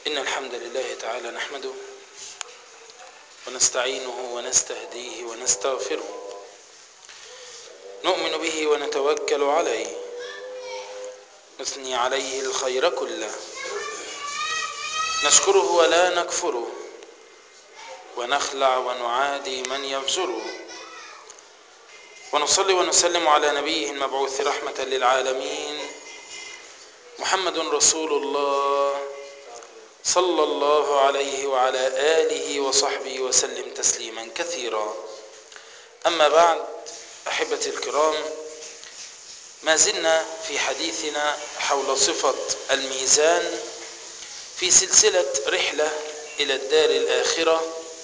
إن الحمد لله تعالى نحمده ونستعينه ونستهديه ونستغفره نؤمن به ونتوكل عليه نثني عليه الخير كله نشكره ولا نكفره ونخلع ونعادي من يفجره ونصلي ونسلم على نبيه المبعوث رحمة للعالمين محمد رسول الله صلى الله عليه وعلى آله وصحبه وسلم تسليما كثيرا أما بعد أحبتي الكرام ما زلنا في حديثنا حول صفة الميزان في سلسلة رحلة إلى الدار الآخرة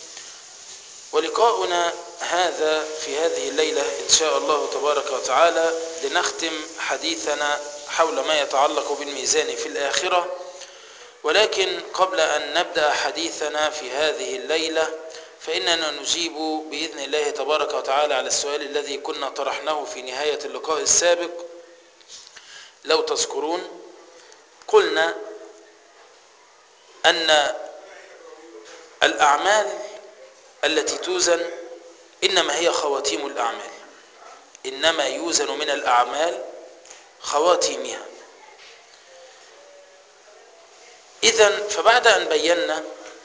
ولقاؤنا هذا في هذه الليلة إن شاء الله تبارك وتعالى لنختم حديثنا حول ما يتعلق بالميزان في الآخرة ولكن قبل أن نبدأ حديثنا في هذه الليلة فإننا نجيب بإذن الله تبارك وتعالى على السؤال الذي كنا طرحناه في نهاية اللقاء السابق لو تذكرون قلنا أن الأعمال التي توزن إنما هي خواتيم الأعمال إنما يوزن من الأعمال خواتيمها إذا فبعد أن بينا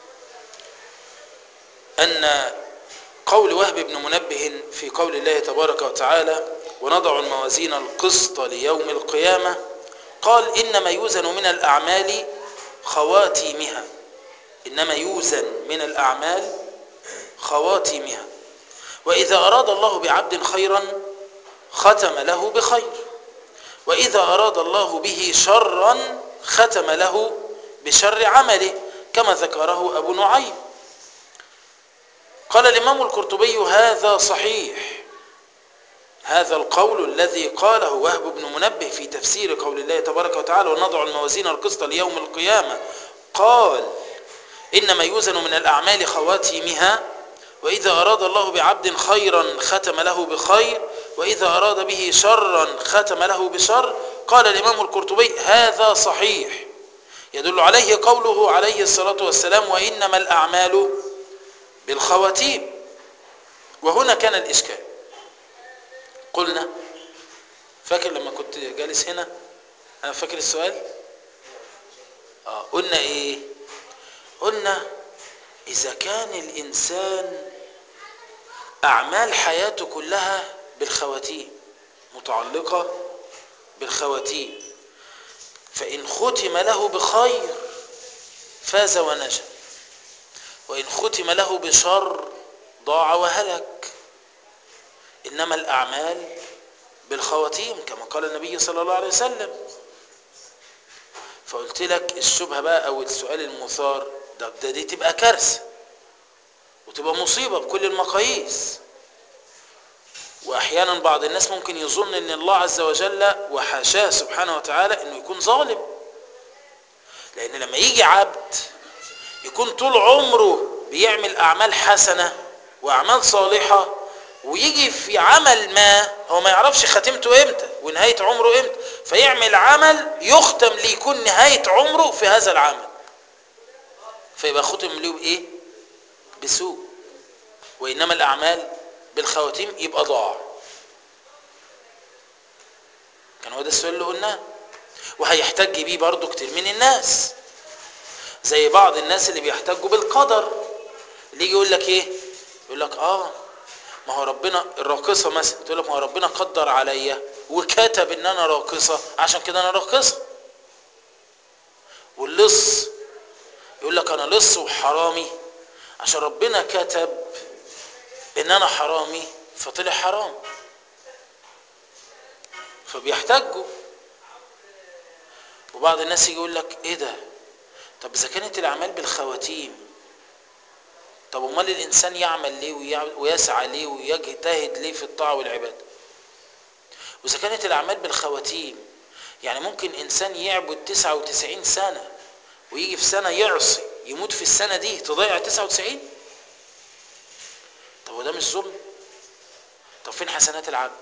أن قول وهب بن منبه في قول الله تبارك وتعالى ونضع الموازين القسط ليوم القيامة قال إنما يوزن من الأعمال خواتيمها إنما يوزن من الأعمال خواتيمها وإذا أراد الله بعبد خيرا ختم له بخير وإذا أراد الله به شرا ختم له بشر عمله كما ذكره أبو نعيم قال الإمام القرطبي هذا صحيح هذا القول الذي قاله وهب بن منبه في تفسير قول الله تبارك وتعالى ونضع الموازين القسط ليوم القيامة قال إنما يوزن من الأعمال خواتيمها وإذا أراد الله بعبد خيرا ختم له بخير وإذا أراد به شرا ختم له بشر قال الإمام القرطبي هذا صحيح يدل عليه قوله عليه الصلاة والسلام وإنما الأعمال بالخواتيم وهنا كان الإشكال قلنا فاكر لما كنت جالس هنا أنا فاكر السؤال آه قلنا إيه قلنا إذا كان الإنسان أعمال حياته كلها بالخواتيم متعلقة بالخواتيم فإن ختم له بخير فاز ونجا وإن ختم له بشر ضاع وهلك إنما الأعمال بالخواتيم كما قال النبي صلى الله عليه وسلم فقلت لك الشبهة بقى أو السؤال المثار ده, ده دي تبقى كارثة وتبقى مصيبة بكل المقاييس وأحيانا بعض الناس ممكن يظن أن الله عز وجل وحاشاه سبحانه وتعالى أنه يكون ظالم لأن لما يجي عبد يكون طول عمره بيعمل أعمال حسنة وأعمال صالحة ويجي في عمل ما هو ما يعرفش ختمته امتى ونهاية عمره امتى فيعمل عمل يختم ليكون نهاية عمره في هذا العمل فيبقى ختم له بإيه بسوء وإنما الأعمال بالخواتيم يبقى ضاع كان هو ده السؤال اللي قلناه وهيحتج بيه برضه كتير من الناس زي بعض الناس اللي بيحتجوا بالقدر اللي يجي يقول لك ايه يقول لك اه ما هو ربنا الراقصه مثلا تقول لك ما هو ربنا قدر عليا وكتب ان انا راقصه عشان كده انا راقصه واللص يقول لك انا لص وحرامي عشان ربنا كتب ان انا حرامي فطلع حرام فبيحتجوا وبعض الناس يجي يقول لك ايه ده طب اذا كانت الاعمال بالخواتيم طب امال الانسان يعمل ليه ويسعى ليه ويجتهد ليه في الطاعه والعباده واذا كانت الاعمال بالخواتيم يعني ممكن انسان يعبد 99 سنه ويجي في سنه يعصي يموت في السنه دي تضيع 99 طب وده مش ظلم طب فين حسنات العبد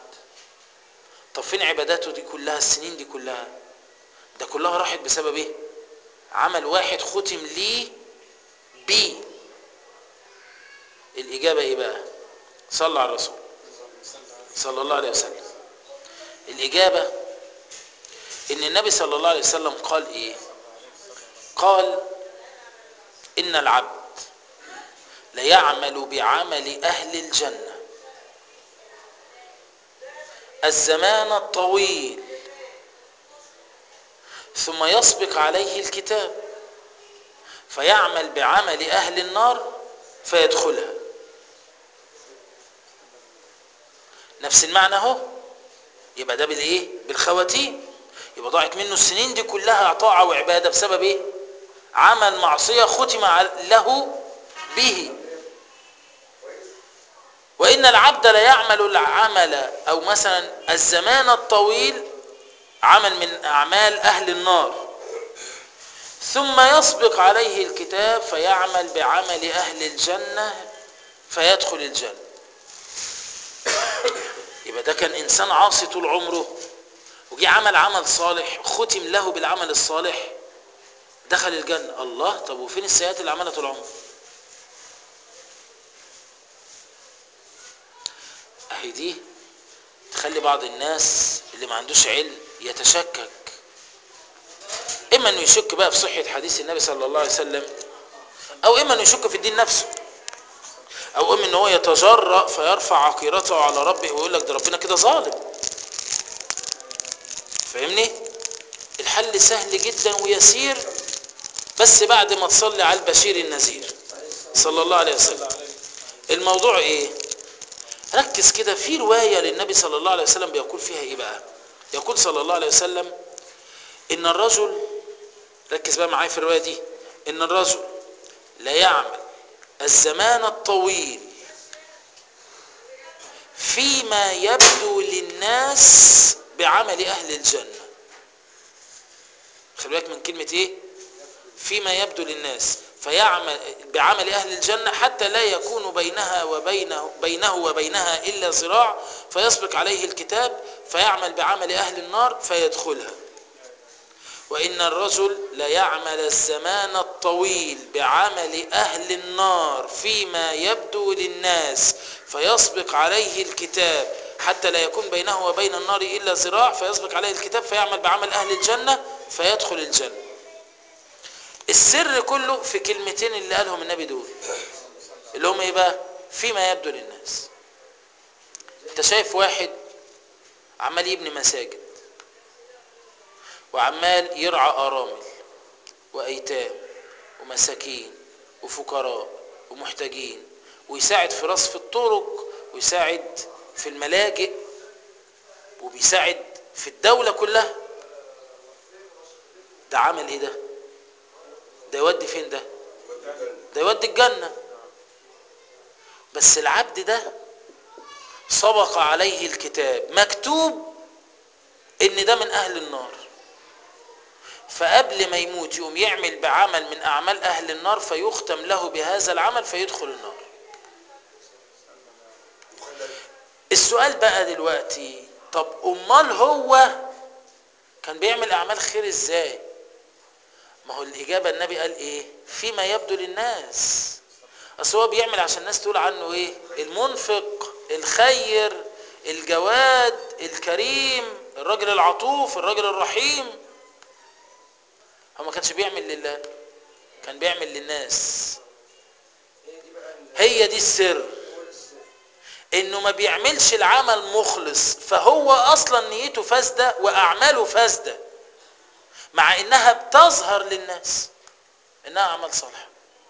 طب فين عباداته دي كلها السنين دي كلها ده كلها راحت بسبب ايه عمل واحد ختم ليه بيه الإجابة إيه بقى صلى على الرسول صلى الله عليه وسلم الإجابة إن النبي صلى الله عليه وسلم قال إيه قال إن العبد ليعمل بعمل أهل الجنة الزمان الطويل ثم يسبق عليه الكتاب فيعمل بعمل أهل النار فيدخلها نفس المعنى اهو يبقى ده بالايه بالخواتيم يبقى ضاعت منه السنين دي كلها طاعه وعباده بسبب ايه عمل معصيه ختم له به وان العبد لا يعمل العمل او مثلا الزمان الطويل عمل من اعمال اهل النار ثم يسبق عليه الكتاب فيعمل بعمل اهل الجنه فيدخل الجنه يبقى ده كان انسان عاصي طول عمره وجي عمل عمل صالح ختم له بالعمل الصالح دخل الجنة الله طب وفين السيئات اللي عملها طول عمره اهي دي تخلي بعض الناس اللي ما عندوش علم يتشكك اما انه يشك بقى في صحة حديث النبي صلى الله عليه وسلم او اما انه يشك في الدين نفسه او اما ان هو يتجرأ فيرفع عقيرته على ربه ويقول لك ده ربنا كده ظالم فاهمني الحل سهل جدا ويسير بس بعد ما تصلي على البشير النذير صلى الله عليه وسلم الموضوع ايه ركز كده في رواية للنبي صلى الله عليه وسلم بيقول فيها ايه بقى يقول صلى الله عليه وسلم ان الرجل ركز بقى معايا في الرواية دي ان الرجل لا يعمل الزمان الطويل فيما يبدو للناس بعمل أهل الجنة خلي بالك من كلمة إيه فيما يبدو للناس فيعمل بعمل أهل الجنة حتى لا يكون بينها وبينه بينه وبينها إلا ذراع فيسبق عليه الكتاب فيعمل بعمل أهل النار فيدخلها وإن الرجل ليعمل الزمان الطويل بعمل أهل النار فيما يبدو للناس فيسبق عليه الكتاب حتى لا يكون بينه وبين النار إلا ذراع فيسبق عليه الكتاب فيعمل بعمل أهل الجنة فيدخل الجنة السر كله في كلمتين اللي قالهم النبي دول اللي هم ايه بقى فيما يبدو للناس انت شايف واحد عمال يبني مساجد وعمال يرعى أرامل وأيتام ومساكين وفقراء ومحتاجين ويساعد في رصف الطرق ويساعد في الملاجئ وبيساعد في الدولة كلها ده عمل ايه ده ده يودي فين ده ده يودي الجنة بس العبد ده سبق عليه الكتاب مكتوب ان ده من اهل النار فقبل ما يموت يقوم يعمل بعمل من اعمال اهل النار فيختم له بهذا العمل فيدخل النار السؤال بقى دلوقتي طب امال هو كان بيعمل اعمال خير ازاي ما هو الاجابه النبي قال ايه فيما يبدو للناس اصل هو بيعمل عشان الناس تقول عنه ايه المنفق الخير الجواد الكريم الراجل العطوف الراجل الرحيم هو ما كانش بيعمل لله كان بيعمل للناس هي دي السر انه ما بيعملش العمل مخلص فهو اصلا نيته فاسده واعماله فاسده مع انها بتظهر للناس انها اعمال صالحه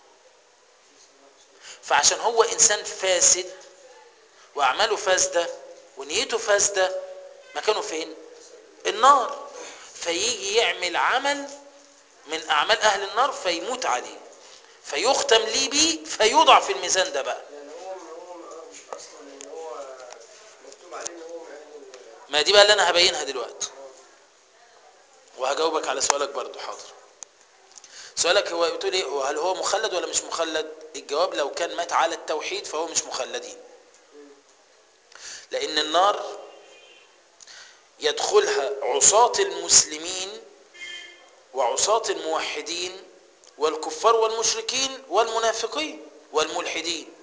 فعشان هو انسان فاسد واعماله فاسده ونيته فاسده مكانه فين النار فيجي يعمل عمل من اعمال اهل النار فيموت عليه فيختم ليه بيه فيوضع في الميزان ده بقى يعني هو هو مش اصلا ان هو مكتوب عليه ان هو يعني ما دي بقى اللي انا هبينها دلوقتي وهجاوبك على سؤالك برضو حاضر سؤالك هو بتقول ايه هو هل هو مخلد ولا مش مخلد الجواب لو كان مات على التوحيد فهو مش مخلدين لان النار يدخلها عصاة المسلمين وعصاة الموحدين والكفار والمشركين والمنافقين والملحدين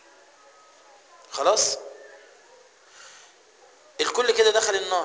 خلاص الكل كده دخل النار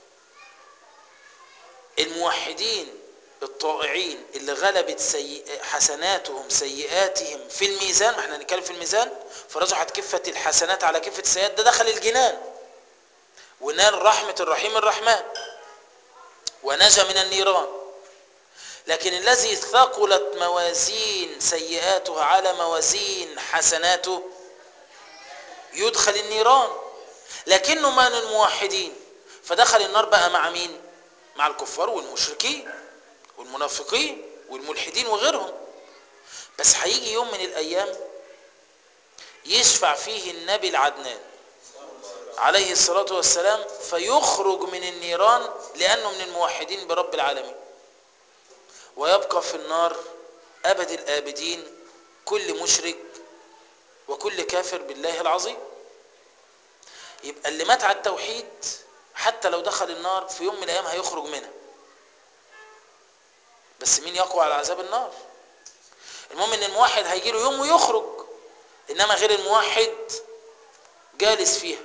الموحدين الطائعين اللي غلبت سيئ حسناتهم سيئاتهم في الميزان ما احنا هنتكلم في الميزان فرجحت كفة الحسنات على كفة السيئات ده دخل الجنان ونال رحمة الرحيم الرحمن ونجا من النيران لكن الذي ثقلت موازين سيئاته على موازين حسناته يدخل النيران لكنه من الموحدين فدخل النار بقى مع مين مع الكفار والمشركين والمنافقين والملحدين وغيرهم بس هيجي يوم من الايام يشفع فيه النبي العدنان عليه الصلاة والسلام فيخرج من النيران لأنه من الموحدين برب العالمين ويبقى في النار أبد الآبدين كل مشرك وكل كافر بالله العظيم يبقى اللي مات على التوحيد حتى لو دخل النار في يوم من الأيام هيخرج منها بس مين يقوى على عذاب النار المهم ان الموحد هيجي له يوم ويخرج انما غير الموحد جالس فيها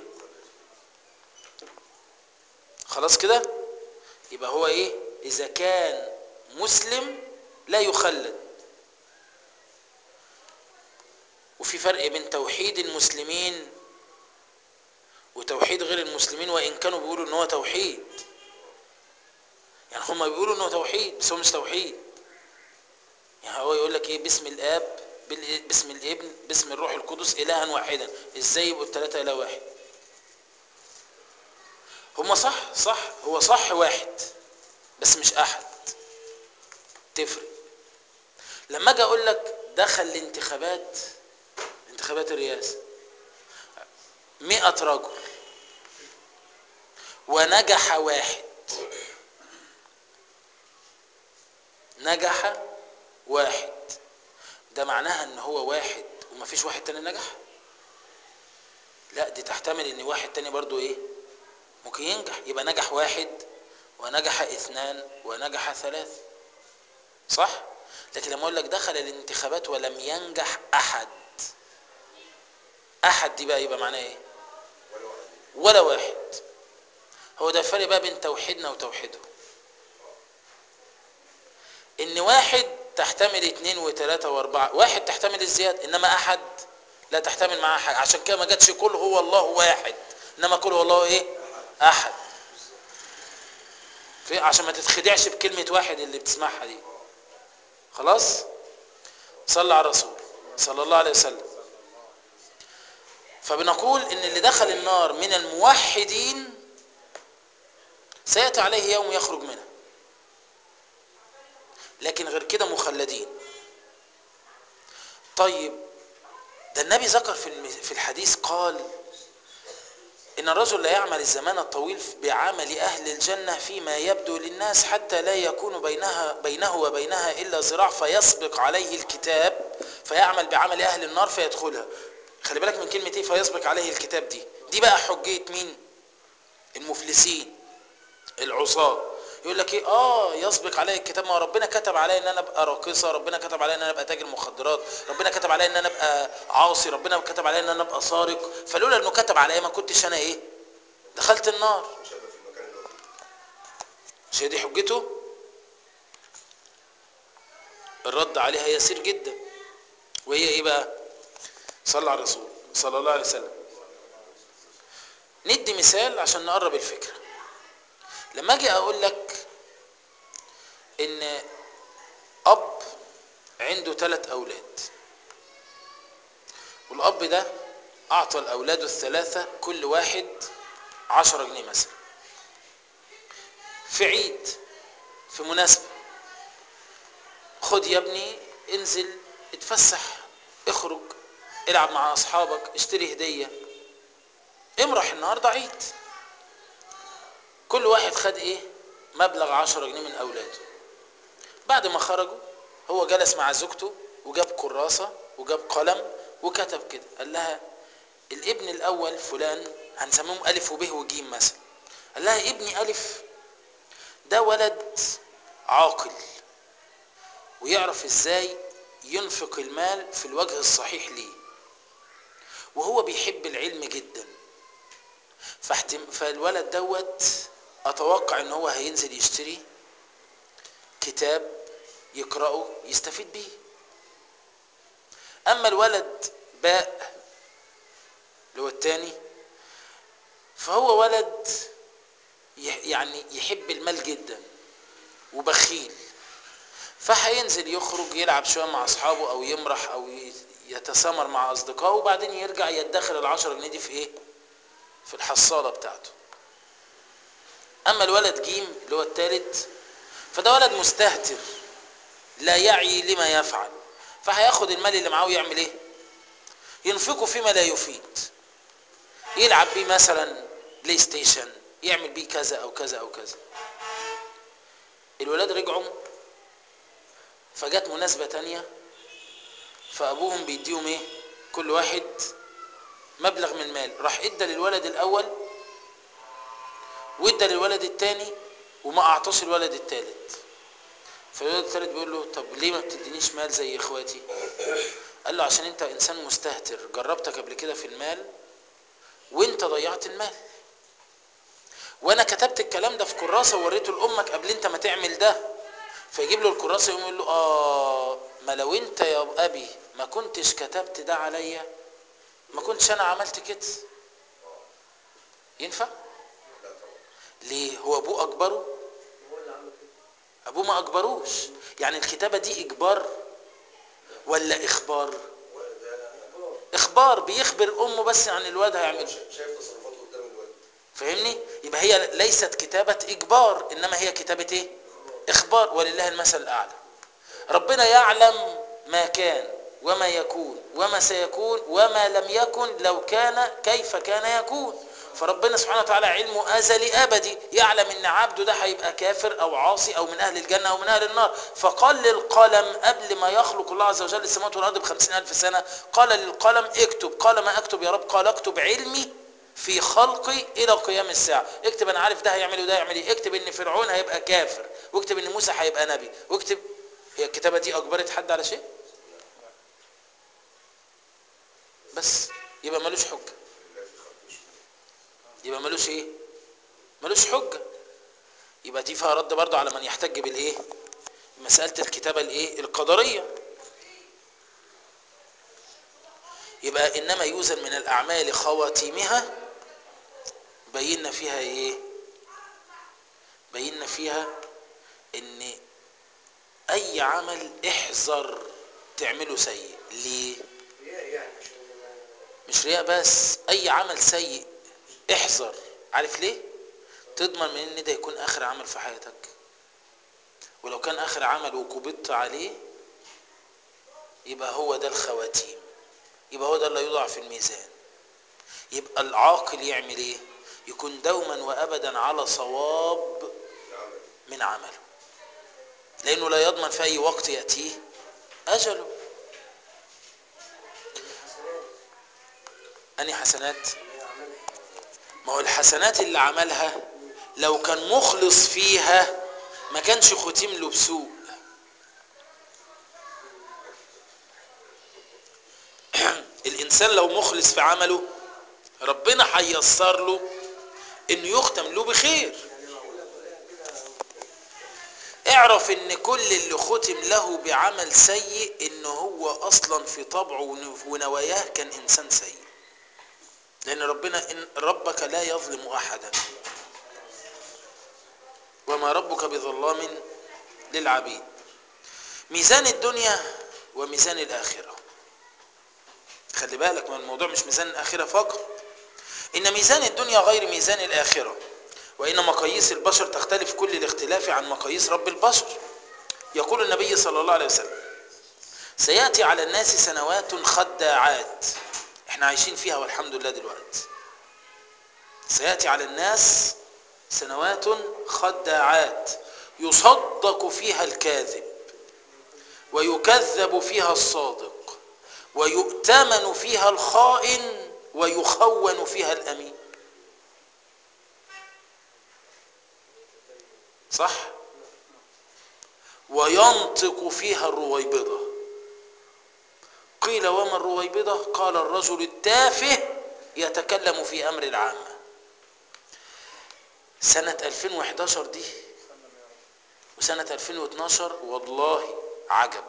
خلاص كده يبقى هو ايه اذا كان مسلم لا يخلد وفي فرق بين توحيد المسلمين وتوحيد غير المسلمين وان كانوا بيقولوا ان هو توحيد يعني هم بيقولوا انه توحيد بس هو مش توحيد يعني هو يقول لك ايه باسم الاب باسم الابن باسم الروح القدس الها واحدا ازاي يبقوا الثلاثه اله واحد هم صح صح هو صح واحد بس مش احد تفرق لما اجي اقول لك دخل الانتخابات انتخابات الرئاسه مئة رجل ونجح واحد نجح واحد ده معناها ان هو واحد ومفيش واحد تاني نجح لا دي تحتمل ان واحد تاني برضو ايه ممكن ينجح يبقى نجح واحد ونجح اثنان ونجح ثلاث صح لكن لما اقول لك دخل الانتخابات ولم ينجح احد احد دي بقى يبقى معناه ايه ولا واحد هو ده الفرق بقى بين توحيدنا وتوحيدهم ان واحد تحتمل اثنين وثلاثة واربعة واحد تحتمل الزيادة انما احد لا تحتمل معاه حاجة عشان كده ما جاتش كل هو الله واحد انما كل هو الله ايه احد في عشان ما تتخدعش بكلمة واحد اللي بتسمعها دي خلاص صلى على الرسول صلى الله عليه وسلم فبنقول ان اللي دخل النار من الموحدين سيأتي عليه يوم يخرج منها لكن غير كده مخلدين طيب ده النبي ذكر في في الحديث قال إن الرجل لا يعمل الزمان الطويل بعمل أهل الجنة فيما يبدو للناس حتى لا يكون بينها بينه وبينها إلا ذراع فيسبق عليه الكتاب فيعمل بعمل أهل النار فيدخلها خلي بالك من كلمة إيه فيسبق عليه الكتاب دي دي بقى حجية مين المفلسين العصاه يقول لك ايه اه يسبق علي الكتاب ما ربنا كتب علي ان انا ابقى راقصه ربنا كتب علي ان انا ابقى تاجر مخدرات ربنا كتب علي ان انا ابقى عاصي ربنا كتب علي ان انا ابقى سارق فلولا انه كتب علي ما كنتش انا ايه دخلت النار مش هي دي حجته الرد عليها يسير جدا وهي ايه بقى صلى على الرسول صلى الله عليه وسلم ندي مثال عشان نقرب الفكره لما اجي اقول لك ان اب عنده ثلاث اولاد والاب ده اعطى الاولاد الثلاثه كل واحد عشرة جنيه مثلا في عيد في مناسبة خد يا ابني انزل اتفسح اخرج العب مع اصحابك اشتري هدية امرح النهاردة عيد كل واحد خد ايه مبلغ عشرة جنيه من اولاده بعد ما خرجوا هو جلس مع زوجته وجاب كراسة وجاب قلم وكتب كده قال لها الابن الاول فلان هنسميهم الف وب وجيم مثلا قال لها ابني الف ده ولد عاقل ويعرف ازاي ينفق المال في الوجه الصحيح ليه وهو بيحب العلم جدا فاحتم... فالولد دوت اتوقع ان هو هينزل يشتري كتاب يقرأه يستفيد بيه اما الولد باء اللي هو التاني فهو ولد يح- يعني يحب المال جدا وبخيل فهينزل يخرج يلعب شويه مع اصحابه او يمرح او ي- يتسامر مع اصدقائه وبعدين يرجع يدخر العشرة جنيه دي في ايه في الحصاله بتاعته اما الولد جيم اللي هو الثالث فده ولد مستهتر لا يعي لما يفعل فهياخد المال اللي معاه ويعمل ايه ينفقه فيما لا يفيد يلعب بيه مثلا بلاي ستيشن يعمل بيه كذا او كذا او كذا الولاد رجعوا فجت مناسبة تانية فأبوهم بيديهم إيه؟ كل واحد مبلغ من المال راح ادى للولد الأول وادى للولد التاني وما أعطاش الولد التالت فالولد التالت بيقول له طب ليه ما بتدينيش مال زي إخواتي؟ قال له عشان أنت إنسان مستهتر جربتك قبل كده في المال وأنت ضيعت المال وانا كتبت الكلام ده في كراسه ووريته لامك قبل انت ما تعمل ده فيجيب له الكراسه يقوم يقول له اه ما لو انت يا ابي ما كنتش كتبت ده عليا ما كنتش انا عملت كده ينفع لا طبعا ليه هو ابوه اجبره هو اللي عمل كده ابوه ما اجبروش يعني الكتابه دي اجبار ولا اخبار ولا ده اخبار اخبار بيخبر امه بس عن الواد هيعمل شا- شايف تصرفاته قدام الولد فاهمني يبقى هي ليست كتابة إجبار إنما هي كتابة إيه إخبار ولله المثل الأعلى ربنا يعلم ما كان وما يكون وما سيكون وما لم يكن لو كان كيف كان يكون فربنا سبحانه وتعالى علمه أزلي أبدي يعلم إن عبده ده هيبقى كافر أو عاصي أو من أهل الجنة أو من أهل النار فقال للقلم قبل ما يخلق الله عز وجل السماوات والأرض بخمسين ألف سنة قال للقلم اكتب قال ما أكتب يا رب قال اكتب علمي في خلقي الى قيام الساعه اكتب انا عارف ده هيعمل وده هيعمل ايه اكتب ان فرعون هيبقى كافر واكتب ان موسى هيبقى نبي واكتب هي الكتابه دي اجبرت حد على شيء بس يبقى ملوش حجه لا في خلق مش يبقى ملوش ايه ملوش حجه يبقى دي فيها رد برضه على من يحتج بالايه مساله الكتابه الايه القدريه يبقى انما يوزن من الاعمال خواتيمها بينا فيها ايه بينا فيها ان اي عمل احذر تعمله سيء ليه رياء يعني عشان ما- مش رياء بس اي عمل سيء احذر عارف ليه تضمن من ان ده يكون اخر عمل في حياتك ولو كان اخر عمل وقبضت عليه يبقى هو ده الخواتيم يبقى هو ده اللي يوضع في الميزان يبقى العاقل يعمل ايه يكون دوما وابدا على صواب العمل من عمله لانه لا يضمن في اي وقت ياتيه اجله الحسنات اني حسنات اللي هي عملها ما هو الحسنات اللي عملها لو كان مخلص فيها ما كانش ختم له بسوء الانسان لو مخلص في عمله ربنا هيسر له انه يختم له بخير يعني معقوله تقولها كده اعرف ان كل اللي ختم له بعمل سيء ان هو اصلا في طبعه ون- ونواياه كان انسان سيء لان ربنا إن ربك لا يظلم احدا وما ربك بظلام للعبيد ميزان الدنيا وميزان الاخره خلي بالك من الموضوع مش ميزان الاخره فقط ان ميزان الدنيا غير ميزان الاخره وان مقاييس البشر تختلف كل الاختلاف عن مقاييس رب البشر يقول النبي صلى الله عليه وسلم سياتي على الناس سنوات خداعات احنا عايشين فيها والحمد لله دلوقتي سياتي على الناس سنوات خداعات يصدق فيها الكاذب ويكذب فيها الصادق ويؤتمن فيها الخائن ويخون فيها الامين صح وينطق فيها الرويبضة قيل وما الرويبضة قال الرجل التافه يتكلم في أمر العامة سنة 2011 دي وسنة 2012 والله عجب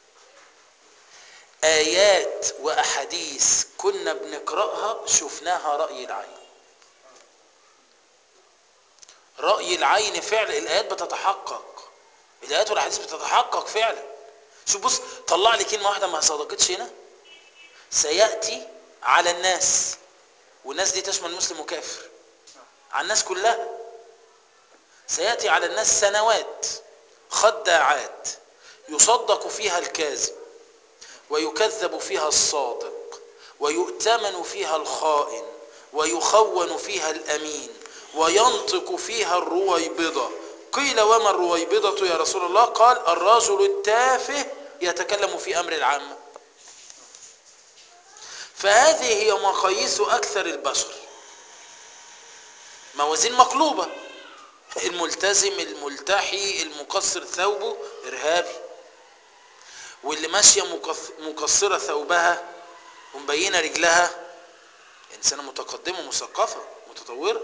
آيات وأحاديث كنا بنقرأها شفناها رأي العين رأي العين فعل الآيات بتتحقق الآيات والأحاديث بتتحقق فعلا شوف بص طلع لي كلمة واحدة ما صدقتش هنا سيأتي على الناس والناس دي تشمل مسلم وكافر على الناس كلها سيأتي على الناس سنوات خداعات يصدق فيها الكاذب ويكذب فيها الصادق ويؤتمن فيها الخائن ويخون فيها الأمين وينطق فيها الرويبضة قيل وما الرويبضة يا رسول الله قال الرجل التافه يتكلم في أمر العامة فهذه هي مقاييس أكثر البشر موازين مقلوبة الملتزم الملتحي المقصر ثوبه إرهابي واللي ماشية مقص- مقصرة ثوبها ومبينة رجلها إنسانة متقدمة مثقفة متطورة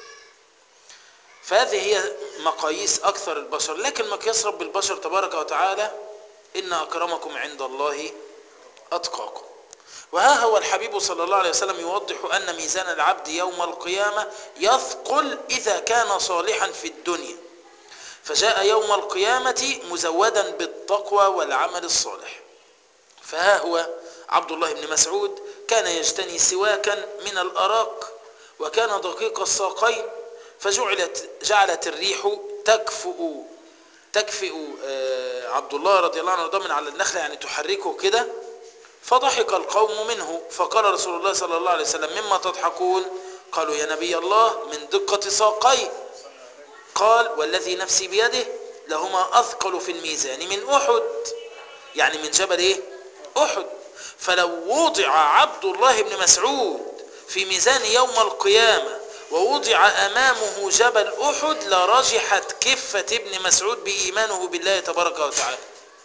فهذه هي مقاييس أكثر البشر لكن مقياس رب البشر تبارك وتعالى إن أكرمكم عند الله أتقاكم وها هو الحبيب صلى الله عليه وسلم يوضح أن ميزان العبد يوم القيامة يثقل إذا كان صالحا في الدنيا فجاء يوم القيامة مزودا بالتقوى والعمل الصالح فها هو عبد الله بن مسعود كان يجتني سواكا من الأراك وكان دقيق الساقين فجعلت جعلت الريح تكفؤ تكفئ آه، عبد الله رضي الله عنه وارضاه من على النخلة يعني تحركه كده فضحك القوم منه فقال رسول الله صلى الله عليه وسلم مما تضحكون قالوا يا نبي الله من دقة ساقيه قال والذي نفسي بيده لهما أثقل في الميزان من أحد يعني من جبل إيه أحد فلو وضع عبد الله بن مسعود في ميزان يوم القيامة ووضع أمامه جبل أحد لرجحت كفة ابن مسعود بإيمانه بالله تبارك وتعالى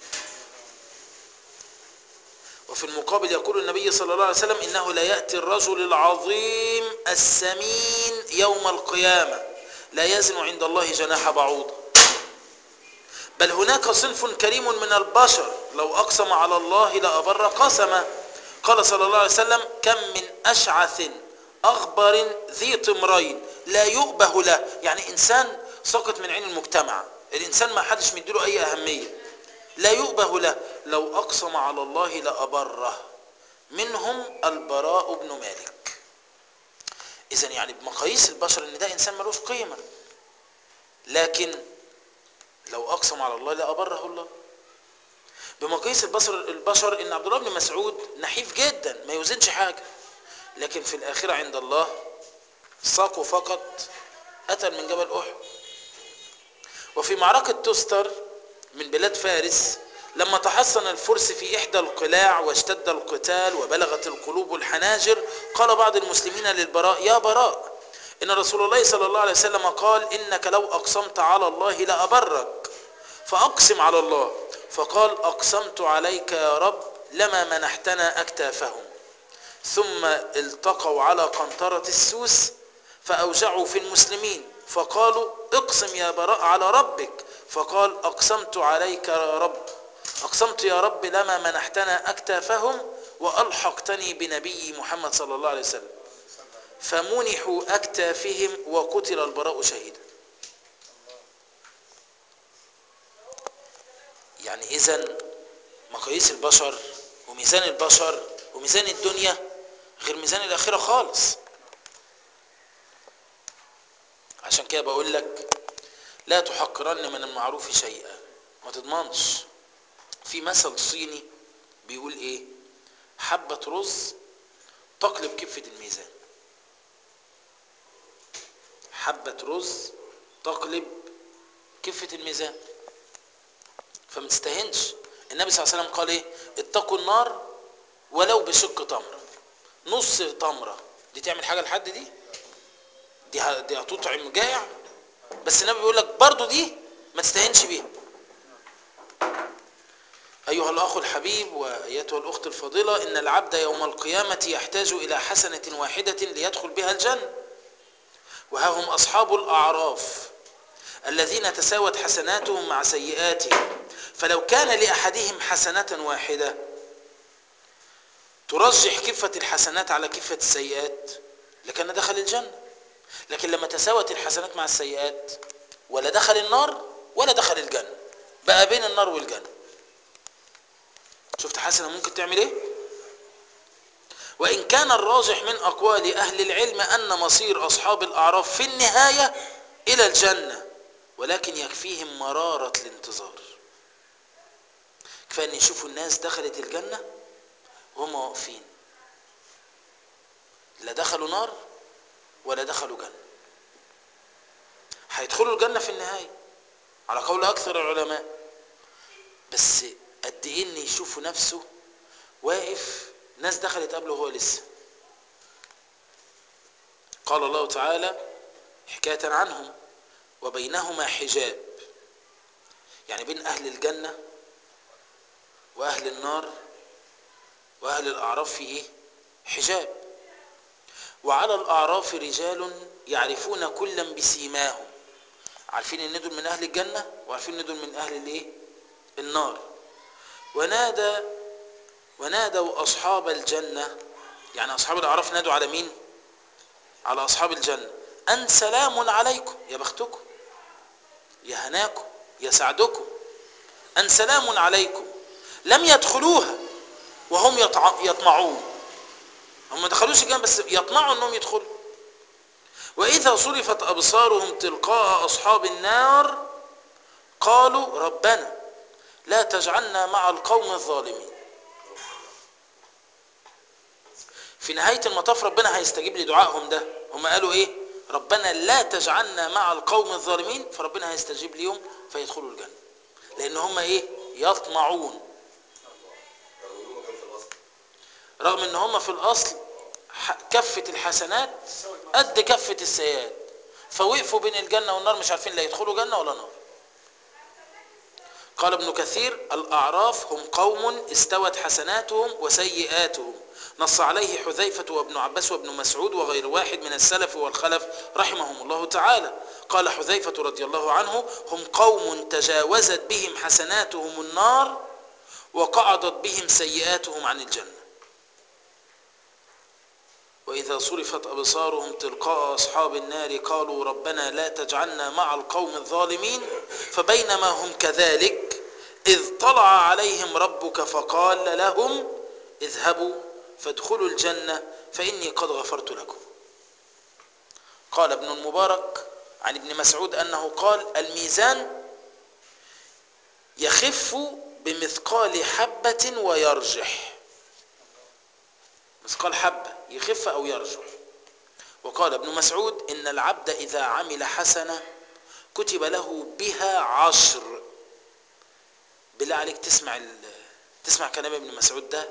وفي المقابل يقول النبي صلى الله عليه وسلم إنه لا يأتي الرجل العظيم السمين يوم القيامة لا يزن عند الله جناح بعوضة بل هناك صنف كريم من البشر لو أقسم على الله لأبر قسما قال صلى الله عليه وسلم كم من أشعث أغبر ذي طمرين لا يؤبه له يعني إنسان سقط من عين المجتمع الإنسان ما حدش مديله أي أهمية لا يؤبه له لو أقسم على الله لأبره منهم البراء بن مالك إذا يعني بمقاييس البشر إن ده إنسان ملوش قيمة لكن لو أقسم على الله لأبره الله بمقاييس البشر البشر إن عبد الله بن مسعود نحيف جدا ما يوزنش حاجة لكن في الآخرة عند الله ساقه فقط أتى من جبل أحد وفي معركة تستر من بلاد فارس لما تحصن الفرس في إحدى القلاع واشتد القتال وبلغت القلوب الحناجر قال بعض المسلمين للبراء يا براء إن رسول الله صلى الله عليه وسلم قال إنك لو أقسمت على الله لأبرك فأقسم على الله فقال أقسمت عليك يا رب لما منحتنا أكتافهم ثم التقوا على قنطرة السوس فأوجعوا في المسلمين فقالوا اقسم يا براء على ربك فقال أقسمت عليك يا رب أقسمت يا رب لما منحتنا أكتافهم وألحقتني بنبي محمد صلى الله عليه وسلم فمنحوا أكتافهم وقتل البراء شهيدا يعني إذا مقاييس البشر وميزان البشر وميزان الدنيا غير ميزان الآخرة خالص عشان كده بقول لك لا تحقرن من المعروف شيئا ما تضمنش في مثل صيني بيقول ايه حبة رز تقلب كفة الميزان حبة رز تقلب كفة الميزان فما تستهنش النبي صلى الله عليه وسلم قال ايه اتقوا النار ولو بشق تمرة نص تمرة دي تعمل حاجة لحد دي دي ه- دي هتطعم جائع بس النبي بيقول لك برضو دي ما تستهينش بيها أيها الأخ الحبيب وأيتها الأخت الفاضلة إن العبد يوم القيامة يحتاج إلى حسنة واحدة ليدخل بها الجنة وها هم أصحاب الأعراف الذين تساوت حسناتهم مع سيئاتهم فلو كان لأحدهم حسنة واحدة ترجح كفة الحسنات على كفة السيئات لكان دخل الجنة لكن لما تساوت الحسنات مع السيئات ولا دخل النار ولا دخل الجنة بقى بين النار والجنة شفت حسنة ممكن تعمل ايه وإن كان الراجح من أقوال أهل العلم أن مصير أصحاب الأعراف في النهاية إلى الجنة ولكن يكفيهم مرارة الانتظار كفاية أن يشوفوا الناس دخلت الجنة وهم واقفين لا دخلوا نار ولا دخلوا جنة هيدخلوا الجنة في النهاية على قول أكثر العلماء بس قد إيه إن يشوفوا نفسه واقف ناس دخلت قبله وهو لسه قال الله تعالى حكاية عنهم وبينهما حجاب يعني بين أهل الجنة وأهل النار وأهل الأعراف في إيه حجاب وعلى الأعراف رجال يعرفون كلا بسيماهم عارفين ان دول من اهل الجنه وعارفين ان دول من اهل الايه النار ونادى ونادوا اصحاب الجنه يعني اصحاب الاعراف نادوا على مين على اصحاب الجنه ان سلام عليكم يا بختكم يا هناكم يا سعدكم ان سلام عليكم لم يدخلوها وهم يطع... يطمعون هم ما دخلوش الجنه بس يطمعوا انهم يدخلوا وإذا صرفت أبصارهم تلقاء أصحاب النار قالوا ربنا لا تجعلنا مع القوم الظالمين في نهاية المطاف ربنا هيستجيب لدعائهم ده هم قالوا إيه ربنا لا تجعلنا مع القوم الظالمين فربنا هيستجيب ليهم فيدخلوا الجنة لأن هم إيه يطمعون رغم ان هم في الاصل كفة الحسنات قد كفة السيئات فوقفوا بين الجنة والنار مش عارفين لا يدخلوا جنة ولا نار قال ابن كثير الأعراف هم قوم استوت حسناتهم وسيئاتهم نص عليه حذيفة وابن عباس وابن مسعود وغير واحد من السلف والخلف رحمهم الله تعالى قال حذيفة رضي الله عنه هم قوم تجاوزت بهم حسناتهم النار وقعدت بهم سيئاتهم عن الجنة وإذا صرفت أبصارهم تلقاء أصحاب النار قالوا ربنا لا تجعلنا مع القوم الظالمين فبينما هم كذلك إذ طلع عليهم ربك فقال لهم اذهبوا فادخلوا الجنة فإني قد غفرت لكم قال ابن المبارك عن ابن مسعود أنه قال الميزان يخف بمثقال حبة ويرجح مثقال حبة يخف أو يرجح وقال ابن مسعود إن العبد إذا عمل حسنة كتب له بها عشر بالله عليك تسمع ال... تسمع كلام ابن مسعود ده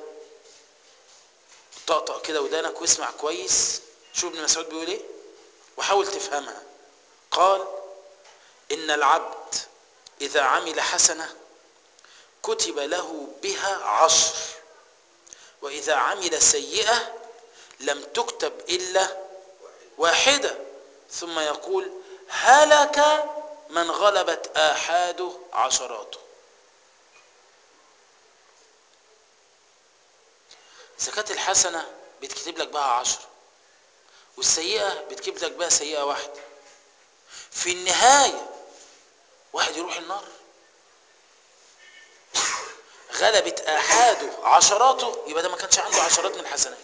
طقطق كده ودانك واسمع كويس شوف ابن مسعود بيقول ايه وحاول تفهمها قال إن العبد إذا عمل حسنة كتب له بها عشر وإذا عمل سيئة لم تكتب إلا واحدة ثم يقول هلك من غلبت آحاده عشراته زكاة الحسنة بتكتب لك بها عشر والسيئة بتكتب لك بها سيئة واحدة في النهاية واحد يروح النار غلبت آحاده عشراته يبقى ده ما كانش عنده عشرات من الحسنات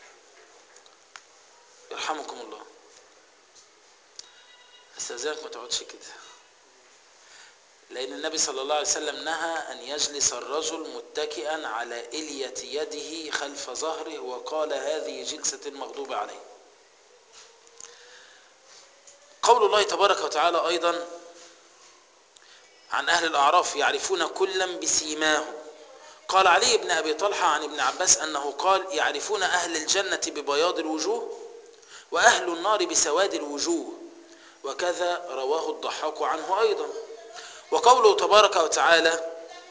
يرحمكم الله استاذنك ما تقعدش كده لأن النبي صلى الله عليه وسلم نهى أن يجلس الرجل متكئا على إلية يده خلف ظهره وقال هذه جلسة المغضوب عليه قول الله تبارك وتعالى أيضا عن أهل الأعراف يعرفون كلا بسيماهم قال علي بن أبي طلحة عن ابن عباس أنه قال يعرفون أهل الجنة ببياض الوجوه وأهل النار بسواد الوجوه وكذا رواه الضحاك عنه أيضا وقوله تبارك وتعالى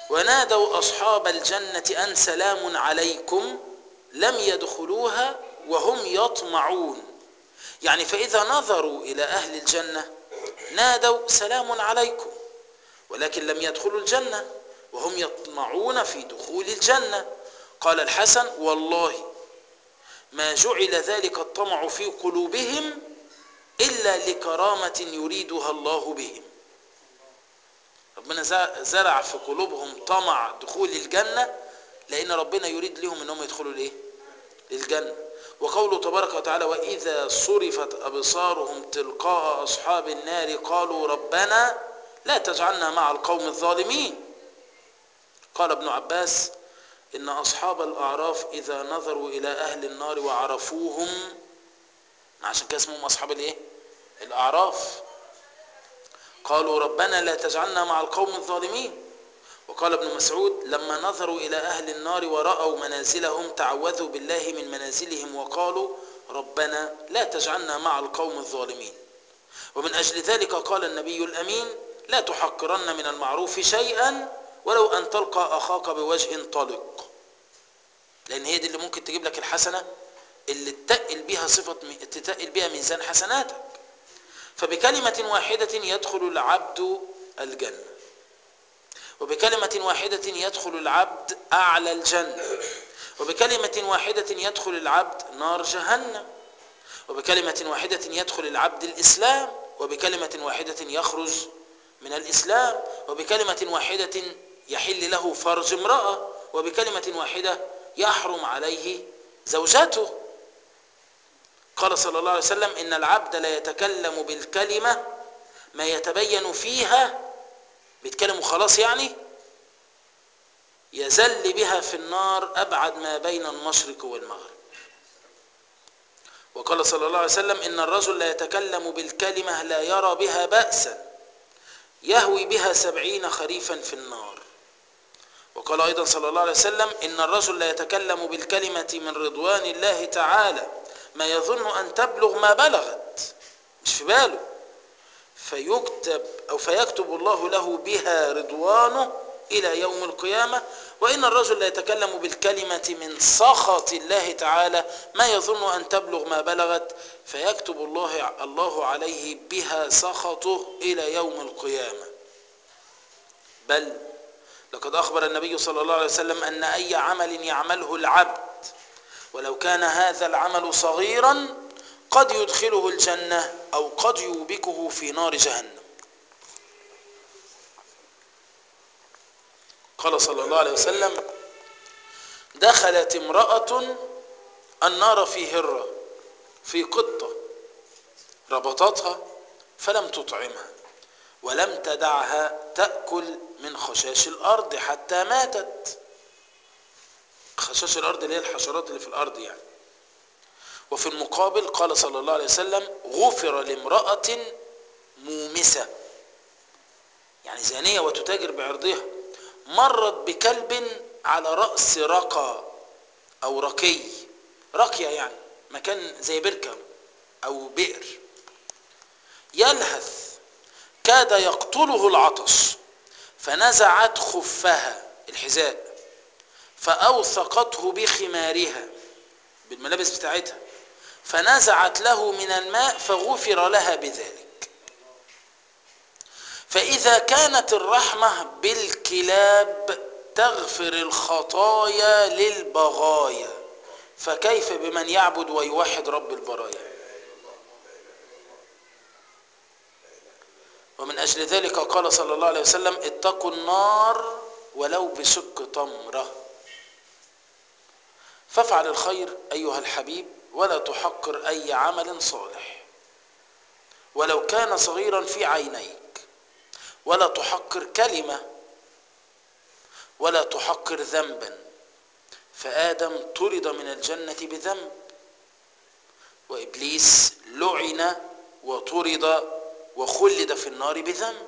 ونادوا أصحاب الجنة أن سلام عليكم لم يدخلوها وهم يطمعون يعني فإذا نظروا إلى أهل الجنة نادوا سلام عليكم ولكن لم يدخلوا الجنة وهم يطمعون في دخول الجنة قال الحسن والله ما جعل ذلك الطمع في قلوبهم إلا لكرامة يريدها الله بهم ربنا زرع في قلوبهم طمع دخول الجنة لأن ربنا يريد لهم أنهم يدخلوا لإيه؟ للجنة وقوله تبارك وتعالى وإذا صرفت أبصارهم تلقاء أصحاب النار قالوا ربنا لا تجعلنا مع القوم الظالمين قال ابن عباس إن أصحاب الأعراف إذا نظروا إلى أهل النار وعرفوهم عشان كده اسمهم أصحاب الإيه؟ الأعراف قالوا ربنا لا تجعلنا مع القوم الظالمين وقال ابن مسعود لما نظروا إلى أهل النار ورأوا منازلهم تعوذوا بالله من منازلهم وقالوا ربنا لا تجعلنا مع القوم الظالمين ومن أجل ذلك قال النبي الأمين لا تحقرن من المعروف شيئا ولو أن تلقى أخاك بوجه طلق لأن هي دي اللي ممكن تجيب لك الحسنة اللي تتقل بها صفة تتقل بها ميزان حسناتك فبكلمة واحدة يدخل العبد الجنة وبكلمة واحدة يدخل العبد أعلى الجنة وبكلمة واحدة يدخل العبد نار جهنم وبكلمة واحدة يدخل العبد الإسلام وبكلمة واحدة يخرج من الإسلام وبكلمة واحدة يحل له فرج امرأة وبكلمة واحدة يحرم عليه زوجته قال صلى الله عليه وسلم إن العبد لا يتكلم بالكلمة ما يتبين فيها بيتكلم خلاص يعني يزل بها في النار أبعد ما بين المشرق والمغرب وقال صلى الله عليه وسلم إن الرجل لا يتكلم بالكلمة لا يرى بها بأسا يهوي بها سبعين خريفا في النار وقال أيضا صلى الله عليه وسلم إن الرجل لا يتكلم بالكلمة من رضوان الله تعالى ما يظن أن تبلغ ما بلغت مش في باله فيكتب أو فيكتب الله له بها رضوانه إلى يوم القيامة وإن الرجل لا يتكلم بالكلمة من سخط الله تعالى ما يظن أن تبلغ ما بلغت فيكتب الله الله عليه بها سخطه إلى يوم القيامة بل لقد أخبر النبي صلى الله عليه وسلم أن أي عمل يعمله العبد ولو كان هذا العمل صغيرا قد يدخله الجنة أو قد يوبكه في نار جهنم قال صلى الله عليه وسلم دخلت امرأة النار في هرة في قطة ربطتها فلم تطعمها ولم تدعها تأكل من خشاش الأرض حتى ماتت خشاش الأرض اللي هي الحشرات اللي في الأرض يعني وفي المقابل قال صلى الله عليه وسلم غفر لامرأة مومسة يعني زانية وتتاجر بعرضها مرت بكلب على رأس رقى أو رقي رقية يعني مكان زي بركة أو بئر يلهث كاد يقتله العطش فنزعت خفها الحذاء فأوثقته بخمارها بالملابس بتاعتها فنزعت له من الماء فغفر لها بذلك فإذا كانت الرحمة بالكلاب تغفر الخطايا للبغايا فكيف بمن يعبد ويوحد رب البرايا ومن أجل ذلك قال صلى الله عليه وسلم اتقوا النار ولو بشق تمرة فافعل الخير أيها الحبيب ولا تحقر أي عمل صالح ولو كان صغيرا في عينيك ولا تحقر كلمة ولا تحقر ذنبا فآدم طرد من الجنة بذنب وإبليس لعن وطرد وخلد في النار بذنب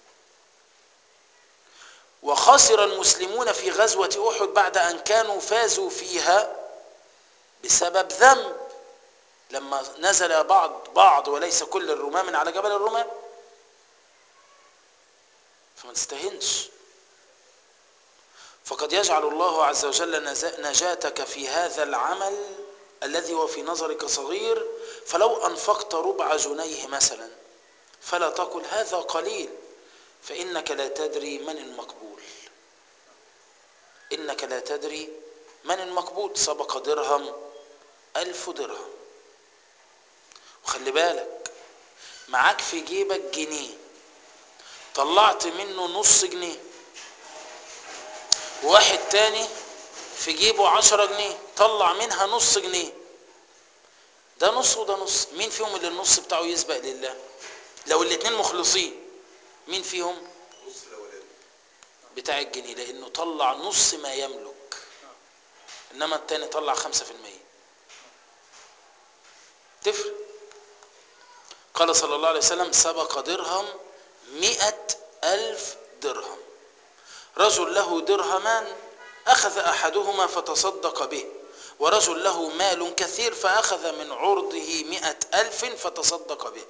وخسر المسلمون في غزوة أحد بعد أن كانوا فازوا فيها بسبب ذنب لما نزل بعض بعض وليس كل الرماة من على جبل الرماة فما تستهنش فقد يجعل الله عز وجل نز- نجاتك في هذا العمل الذي هو في نظرك صغير فلو أنفقت ربع جنيه مثلا فلا تقل هذا قليل فإنك لا تدري من المقبول إنك لا تدري من المقبول سبق درهم ألف درهم وخلي بالك معاك في جيبك جنيه طلعت منه نص جنيه وواحد تاني في جيبه عشرة جنيه طلع منها نص جنيه ده نص وده نص مين فيهم اللي النص بتاعه يسبق لله لو الاتنين مخلصين مين فيهم نص الاولاني بتاع الجنيه لانه طلع نص ما يملك انما التاني طلع خمسة في المية تفرق قال صلى الله عليه وسلم سبق درهم مئة ألف درهم رجل له درهمان أخذ أحدهما فتصدق به ورجل له مال كثير فأخذ من عرضه مئة ألف فتصدق به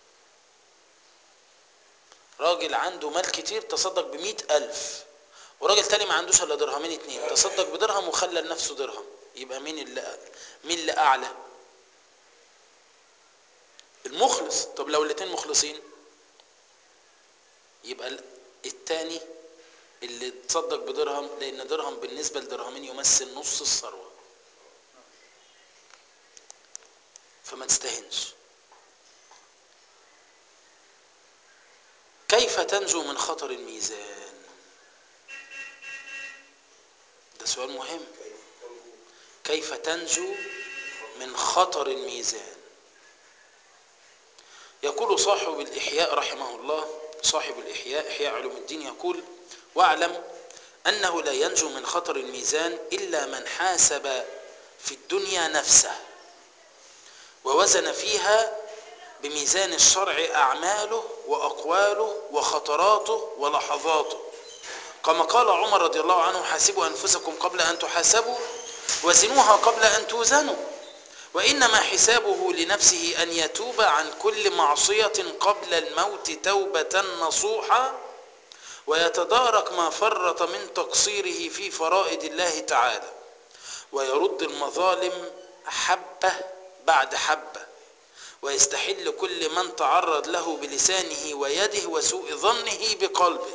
راجل عنده مال كتير تصدق بمئة ألف وراجل تاني ما عندوش إلا درهمين اتنين تصدق بدرهم وخلى لنفسه درهم يبقى مين اللي مين اللي أعلى المخلص طب لو الاتنين مخلصين يبقى ال- التاني اللي تصدق بدرهم لان درهم بالنسبه لدرهمين يمثل نص الثروه فما تستهنش كيف تنجو من خطر الميزان ده سؤال مهم كيف تنجو كيف تنجو من خطر الميزان يقول صاحب الإحياء رحمه الله صاحب الإحياء إحياء علوم الدين يقول واعلم أنه لا ينجو من خطر الميزان إلا من حاسب في الدنيا نفسه ووزن فيها بميزان الشرع أعماله وأقواله وخطراته ولحظاته كما قال عمر رضي الله عنه حاسبوا أنفسكم قبل أن تحاسبوا وزنوها قبل أن توزنوا وإنما حسابه لنفسه أن يتوب عن كل معصية قبل الموت توبة نصوحة ويتدارك ما فرط من تقصيره في فرائض الله تعالى ويرد المظالم حبة بعد حبة ويستحل كل من تعرض له بلسانه ويده وسوء ظنه بقلبه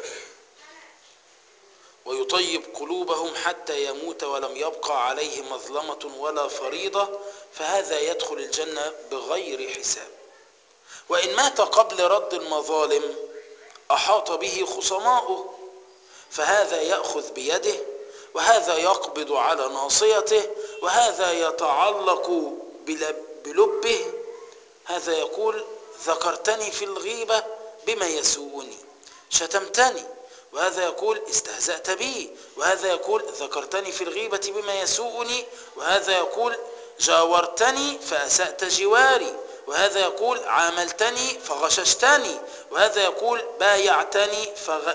ويطيب قلوبهم حتى يموت ولم يبقى عليه مظلمة ولا فريضة فهذا يدخل الجنة بغير حساب وإن مات قبل رد المظالم أحاط به خصماؤه فهذا يأخذ بيده وهذا يقبض على ناصيته وهذا يتعلق بلب- بلبه هذا يقول ذكرتني في الغيبة بما يسوءني شتمتني وهذا يقول استهزأت بي وهذا يقول ذكرتني في الغيبة بما يسوءني وهذا يقول جاورتني فأسأت جواري وهذا يقول عاملتني فغششتني وهذا يقول بايعتني فغ...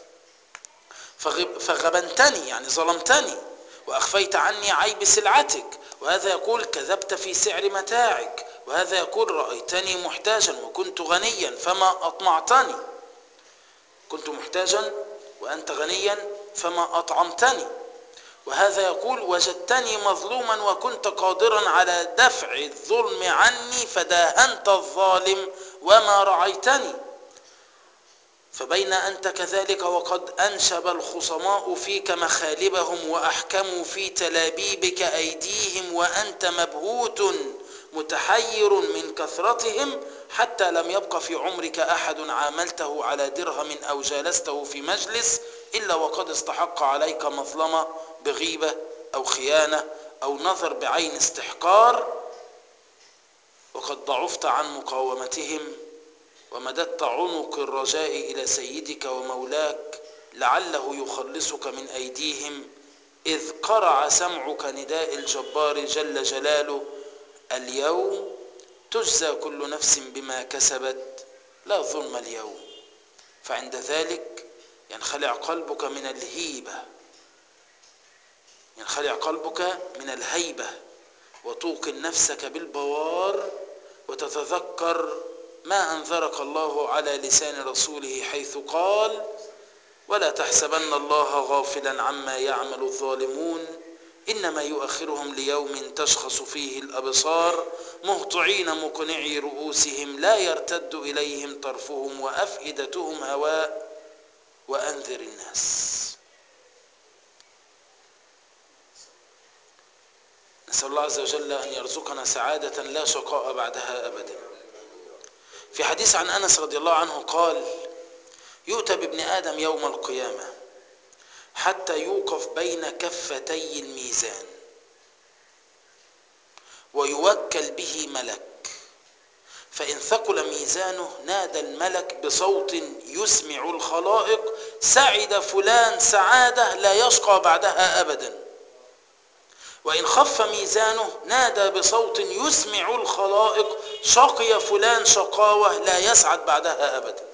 فغب... فغبنتني يعني ظلمتني وأخفيت عني عيب سلعتك وهذا يقول كذبت في سعر متاعك وهذا يقول رأيتني محتاجا وكنت غنيا فما أطمعتني كنت محتاجا وأنت غنيا فما أطعمتني وهذا يقول وجدتني مظلوما وكنت قادرا على دفع الظلم عني فداهنت الظالم وما رعيتني فبين أنت كذلك وقد أنشب الخصماء فيك مخالبهم وأحكموا في تلابيبك أيديهم وأنت مبهوت متحير من كثرتهم حتى لم يبق في عمرك أحد عاملته على درهم أو جالسته في مجلس إلا وقد استحق عليك مظلمة بغيبة أو خيانة أو نظر بعين استحقار وقد ضعفت عن مقاومتهم ومددت عنق الرجاء إلى سيدك ومولاك لعله يخلصك من أيديهم إذ قرع سمعك نداء الجبار جل جلاله اليوم تجزى كل نفس بما كسبت لا ظلم اليوم فعند ذلك ينخلع قلبك من الهيبة ينخلع قلبك من الهيبة وتوقن نفسك بالبوار وتتذكر ما أنذرك الله على لسان رسوله حيث قال ولا تحسبن الله غافلا عما يعمل الظالمون انما يؤخرهم ليوم تشخص فيه الابصار مهطعين مقنعي رؤوسهم لا يرتد اليهم طرفهم وافئدتهم هواء وانذر الناس نسال الله عز وجل ان يرزقنا سعاده لا شقاء بعدها ابدا في حديث عن انس رضي الله عنه قال يؤتى بابن ادم يوم القيامه حتى يوقف بين كفتي الميزان ويوكل به ملك فإن ثقل ميزانه نادى الملك بصوت يسمع الخلائق سعد فلان سعادة لا يشقى بعدها أبدا وإن خف ميزانه نادى بصوت يسمع الخلائق شقي فلان شقاوة لا يسعد بعدها أبدا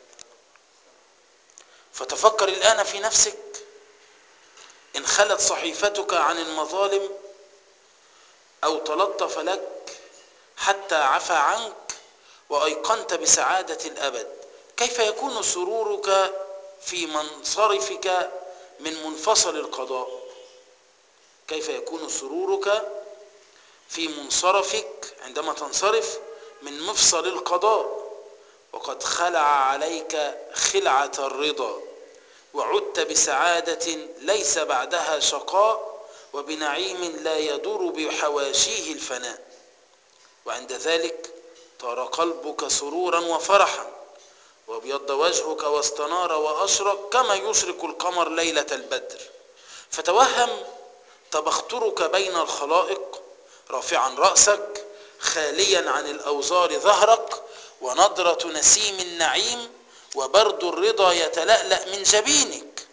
فتفكر الآن في نفسك إن خلت صحيفتك عن المظالم أو تلطف لك حتى عفى عنك وأيقنت بسعادة الأبد كيف يكون سرورك في منصرفك من منفصل القضاء كيف يكون سرورك في منصرفك عندما تنصرف من مفصل القضاء وقد خلع عليك خلعة الرضا وعدت بسعادة ليس بعدها شقاء وبنعيم لا يدور بحواشيه الفناء وعند ذلك طار قلبك سرورا وفرحا وابيض وجهك واستنار واشرق كما يشرق القمر ليله البدر فتوهم تبخترك بين الخلائق رافعا راسك خاليا عن الاوزار ظهرك ونضره نسيم النعيم وبرد الرضا يتلالا من جبينك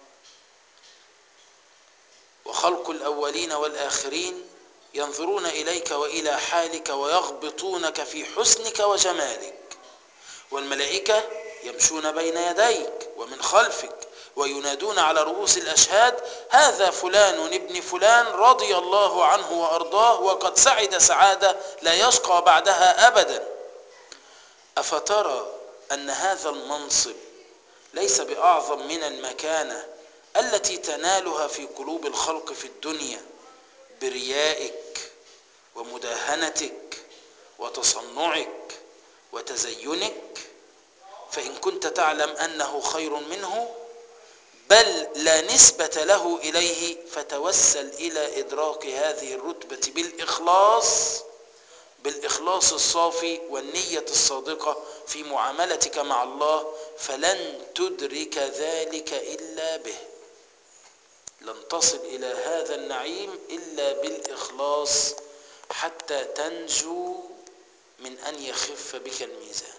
وخلق الاولين والاخرين ينظرون اليك والى حالك ويغبطونك في حسنك وجمالك والملائكه يمشون بين يديك ومن خلفك وينادون على رؤوس الاشهاد هذا فلان ابن فلان رضي الله عنه وارضاه وقد سعد سعاده لا يشقى بعدها ابدا افترى ان هذا المنصب ليس باعظم من المكانه التي تنالها في قلوب الخلق في الدنيا بريائك ومداهنتك وتصنعك وتزينك فان كنت تعلم انه خير منه بل لا نسبه له اليه فتوسل الى ادراك هذه الرتبه بالاخلاص بالاخلاص الصافي والنيه الصادقه في معاملتك مع الله فلن تدرك ذلك الا به لن تصل الى هذا النعيم الا بالاخلاص حتى تنجو من ان يخف بك الميزان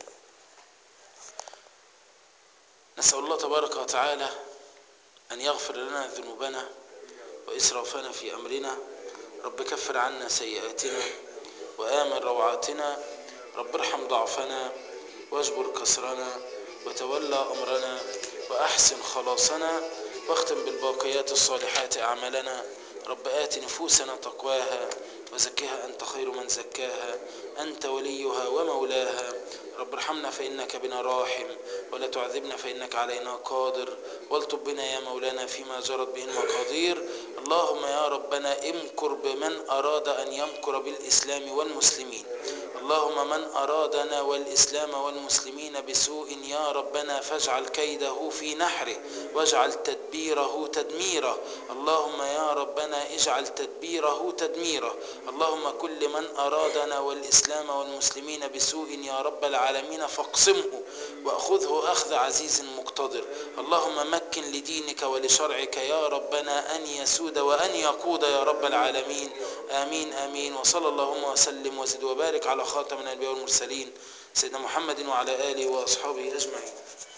نسال الله تبارك وتعالى ان يغفر لنا ذنوبنا واسرافنا في امرنا رب كفر عنا سيئاتنا وامن روعاتنا رب ارحم ضعفنا واجبر كسرنا وتولى امرنا واحسن خلاصنا واختم بالباقيات الصالحات اعمالنا رب ات نفوسنا تقواها وزكها انت خير من زكاها انت وليها ومولاها رب ارحمنا فانك بنا راحم ولا تعذبنا فانك علينا قادر والطب بنا يا مولانا فيما جرت به المقادير اللهم يا ربنا امكر بمن اراد ان يمكر بالاسلام والمسلمين اللهم من ارادنا والاسلام والمسلمين بسوء يا ربنا فاجعل كيده في نحره واجعل تدبيره تدميره اللهم يا ربنا اجعل تدبيره تدميره اللهم كل من ارادنا والاسلام والمسلمين بسوء يا رب العالمين فاقسمه واخذه اخذ عزيز مقتدر اللهم مكن لدينك ولشرعك يا ربنا ان يسود وان يقود يا رب العالمين امين امين وصلى اللهم وسلم وزد وبارك على خاتم الانبياء والمرسلين سيدنا محمد وعلى اله واصحابه اجمعين